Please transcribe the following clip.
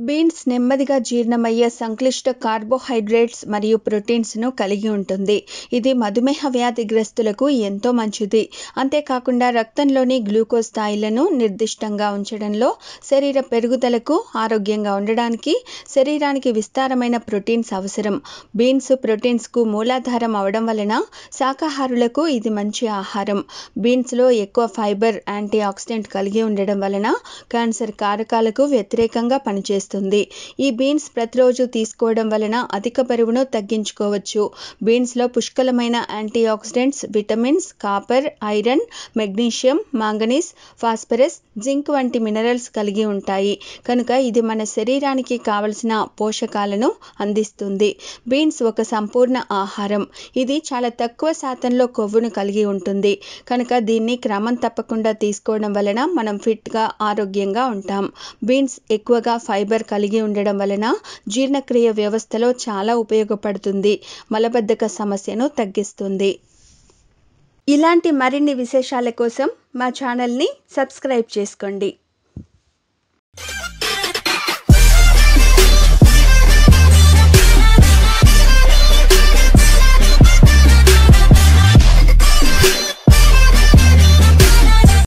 beans నెమ్మదిగా జీర్ణమయ్యే సంక్లిష్ట carbohydrates మరియు ప్రోటీన్స్ను కలిగి ఉంటుంది ఇది మధుమేహ వ్యాధిగ్రస్తులకు ఎంతో మంచిది అంతేకాకుండా రక్తంలోని గ్లూకోజ్ స్థాయిలను నిర్దిష్టంగా ఉంచడంలో శరీర పెరుగుదలకు ఆరోగ్యంగా ఉండడానికి శరీరానికి విస్తారమైన ప్రోటీన్స్ అవసరం బీన్స్ ప్రోటీన్స్కు మూలాధారం అవడం వలన శాకాహారులకు ఇది మంచి ఆహారం బీన్స్లో ఎక్కువ ఫైబర్ యాంటీ ఆక్సిడెంట్ కలిగి ఉండడం వలన క్యాన్సర్ కారకాలకు వ్యతిరేకంగా పనిచేస్తుంది ఈ బీన్స్ ప్రతిరోజు తీసుకోవడం వలన అధిక బరువును తగ్గించుకోవచ్చు బీన్స్లో పుష్కలమైన antioxidants vitamins copper iron magnesium manganese phosphorus zinc వంటి మినరల్స్ కలిగి ఉంటాయి కనుక ఇది మన శరీరానికి కావలసిన పోషకాలను అందిస్తుంది బీన్స్ ఒక సంపూర్ణ ఆహారం ఇది చాలా తక్కువ శాతంలో కొవ్వును కలిగి ఉంటుంది కనుక దీన్ని క్రమం తప్పకుండా తీసుకోవడం వలన మనం ఫిట్గా ఆరోగ్యంగా ఉంటాం బీన్స్ ఎక్కువగా ఫైబర్ కలిగి ఉండడం వలన జీర్ణక్రియ వ్యవస్థలో చాలా ఉపయోగపడుతుంది మలబద్ధక సమస్యను తగ్గిస్తుంది ఇలాంటి మరిన్ని విశేషాల కోసం మా ఛానల్ని సబ్స్క్రైబ్ చేసుకోండి